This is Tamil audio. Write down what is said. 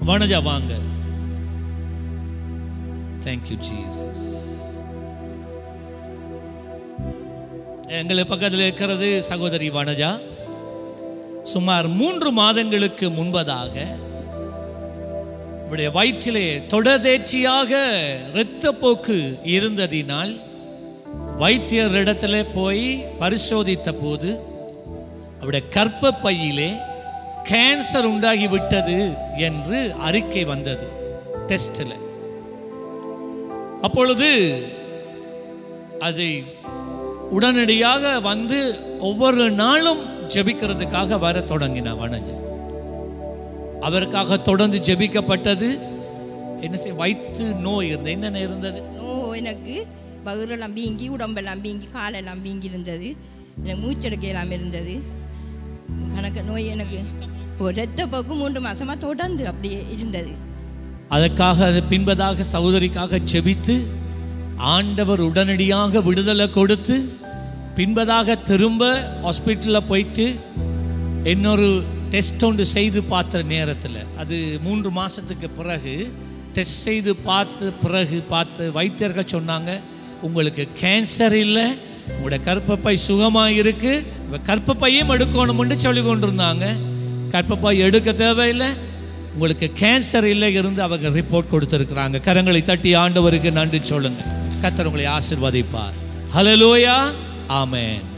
வனஜா வாங்க தேங்க்யூ ஜீசஸ் எங்களுக்கு பக்கத்தில் இருக்கிறது சகோதரி வனஜா சுமார் மூன்று மாதங்களுக்கு முன்பதாக இவருடைய வயிற்றிலே தொடர்தேர்ச்சியாக இரத்தப்போக்கு இருந்ததினால் வைத்தியரிடத்துல போய் பரிசோதித்த போது அவருடைய கர்ப்ப பையிலே கேன்சர் உண்டாகி விட்டது என்று அறிக்கை வந்தது டெஸ்டில் அப்பொழுது அதை உடனடியாக வந்து ஒவ்வொரு நாளும் ஜெபிக்கிறதுக்காக வர தொடங்கின வனஜ அவருக்காக தொடர்ந்து ஜெபிக்கப்பட்டது என்ன செய்ய வயிற்று நோய் இருந்தது என்னென்ன இருந்தது நோ எனக்கு பகுரெல்லாம் வீங்கி உடம்பெல்லாம் வீங்கி காலெல்லாம் வீங்கி இருந்தது எனக்கு மூச்செடுக்கலாம் இருந்தது கணக்கு நோய் எனக்கு ஒரு ரத்த போக்கு மூன்று மாசமா தொடர்ந்து அப்படியே இருந்தது அதற்காக அது பின்பதாக சகோதரிக்காக ஜெபித்து ஆண்டவர் உடனடியாக விடுதலை கொடுத்து பின்பதாக திரும்ப ஹாஸ்பிட்டலில் போயிட்டு இன்னொரு டெஸ்ட் ஒன்று செய்து பார்த்த நேரத்தில் அது மூன்று மாதத்துக்கு பிறகு டெஸ்ட் செய்து பார்த்து பிறகு பார்த்து வைத்தியர்கள் சொன்னாங்க உங்களுக்கு கேன்சர் இல்லை உங்களோட கர்ப்பப்பை சுகமாக இருக்கு இவ கர்ப்பப்பையும் எடுக்கணும்னு சொல்லி கொண்டிருந்தாங்க கர்ப்பப்பை எடுக்க தேவையில்லை உங்களுக்கு கேன்சர் இல்லை இருந்து அவங்க ரிப்போர்ட் கொடுத்துருக்குறாங்க கரங்களை தட்டி ஆண்டவருக்கு நன்றி சொல்லுங்க கர்த்தர் உங்களை ஆசிர்வதிப்பார் ஹலலோயா ஆமென்